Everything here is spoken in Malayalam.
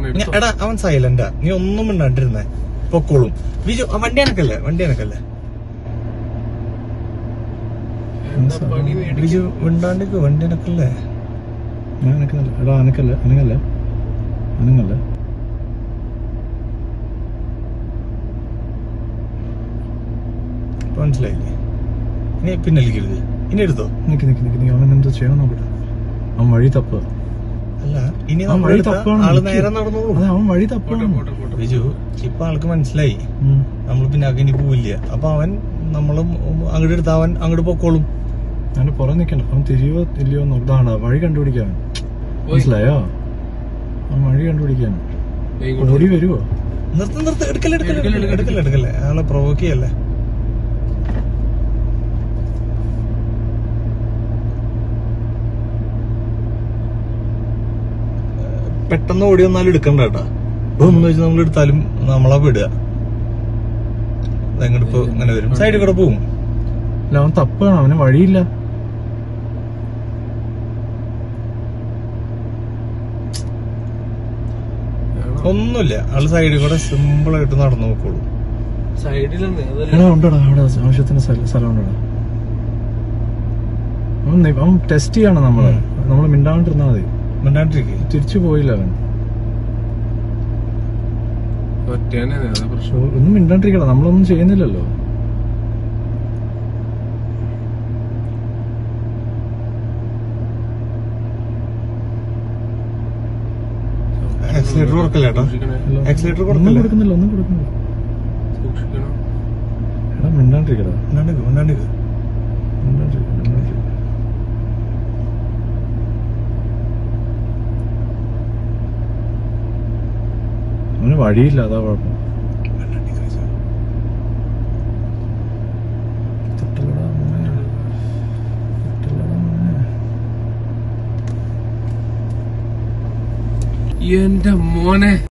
നീ- എടുത്തോ. എടാ അവൻ സൈലന്റാ നീ ഒന്നും മിണ്ടാണ്ടിരുന്നേ പൊക്കോളും വിജു ആ, വണ്ടി എനക്കല്ലേ വണ്ടി എനക്കല്ലേ എന്താ പണി മേടിക്കും വിജു മിണ്ടാണ്ടിക്ക് വണ്ടി എനക്കല്ലേ ഞാൻ അനക്കുന്നില്ല എടാ അനക്കല്ല അനങ്ങല്ല അനങ്ങല്ല ഇപ്പൊ മനസ്സിലായില്ലേ ഇനി പിന്നലിക്കരുത് ഇനി എടുത്തോ നിക്ക് നിക്ക് നിക്ക് നീ അവൻ എന്തോ ചെയ്യണം നോക്കട്ടെ അവൻ വഴി തപ്പുക അല്ല ഇനി അവൻ നമ്മൾ വഴി എടുത്താ തപ്പാണ് ആള് നിക്ക്. നേരെ നടന്നോളൂ അതെ അവൻ വഴി പോട്ടെ തപ്പാണ് പോട്ടെ പോട്ടെ വിജു ഇപ്പൊ ആൾക്ക് മനസ്സിലായി ഉം. നമ്മൾ പിന്നെ ഇനി പോവില്ല അപ്പൊ അവൻ നമ്മളും അങ്ങോട്ട് എടുത്ത അവൻ അങ്ങോട്ട് പൊക്കോളും അവന്റെ പുറം നിക്കണ്ട അവൻ തിരിയോ ഇല്ലയോ നോക്കാണ് വഴി കണ്ടുപിടിക്കാൻ മനസ്സിലായോ അവൻ വഴി കണ്ടുപിടിക്കാൻ ഏയ് ഇങ്ങോട്ട് ഓടി വരുവോ നിർത്ത് നിർത്ത് എടുക്കല്ലേ എടുക്കല്ലേ എടുക്കല്ലേ, എടുക്കല്ലേ എടുക്കല്ലേ അയാളെ പ്രൊവോക്ക് ചെയ്യല്ലേ പെട്ടെന്ന് ഓടി വന്നാലും എടുക്കണ്ട കേട്ടാ എന്ന് വെച്ച് നമ്മൾ എടുത്താലും നമ്മളാ വിടുക എങ്ങോട്ട് ഇപ്പൊ ഇങ്ങനെ വരും സൈഡിൽ കൂടെ പോവും അല്ല അവൻ തപ്പാണ് അവന് വഴിയില്ല വേണം. ഒന്നുമില്ല ആള് സൈഡിൽ കൂടെ സിമ്പിൾ ആയിട്ട് നടന്നു നോക്കോളൂ സൈഡിലാണ് അതല്ല എടാ ഉണ്ടടാ അവിടെ ആവശ്യത്തിന് സ്ഥല- സ്ഥലം ഉണ്ടടാ അവൻ നി- അവൻ ടെസ്റ്റ് ചെയ്യാണ് നമ്മള് നമ്മള് മിണ്ടാണ്ടിരുന്നാ മതി മിണ്ടാണ്ടിരിക്കേ തിരിച്ചു പോയില്ല അവൻ ഒറ്റേനെ അതാ പ്രശ്നം ഓ, ഒന്നും മിണ്ടാണ്ടിരിക്കട നമ്മളൊന്നും ചെയ്യുന്നില്ലല്ലോ ആക്സിലേറ്റർ കൊടുക്കല്ലേ ഏട്ടാ സൂക്ഷിക്കണേ അല്ലോ. Accelerator ഒന്നും കൊടുക്കല്ലേ? കൊടുക്കുന്നില്ല ഒന്നും കൊടുക്കുന്നില്ല സൂക്ഷിക്കണം എടാ മിണ്ടാണ്ടിരിക്കടാ മിണ്ടാണ്ടിരിക്ക് മിണ്ടാണ്ടിരിക്ക് മിണ്ടാണ്ടിരിക്ക മിണ്ടാണ്ടിരിക്ക അവന് വഴിയില്ല അതാ കുഴപ്പം തട്ടലടാ മോനെ. തട്ടലടാ മോനെ. എന്റെ മോനെ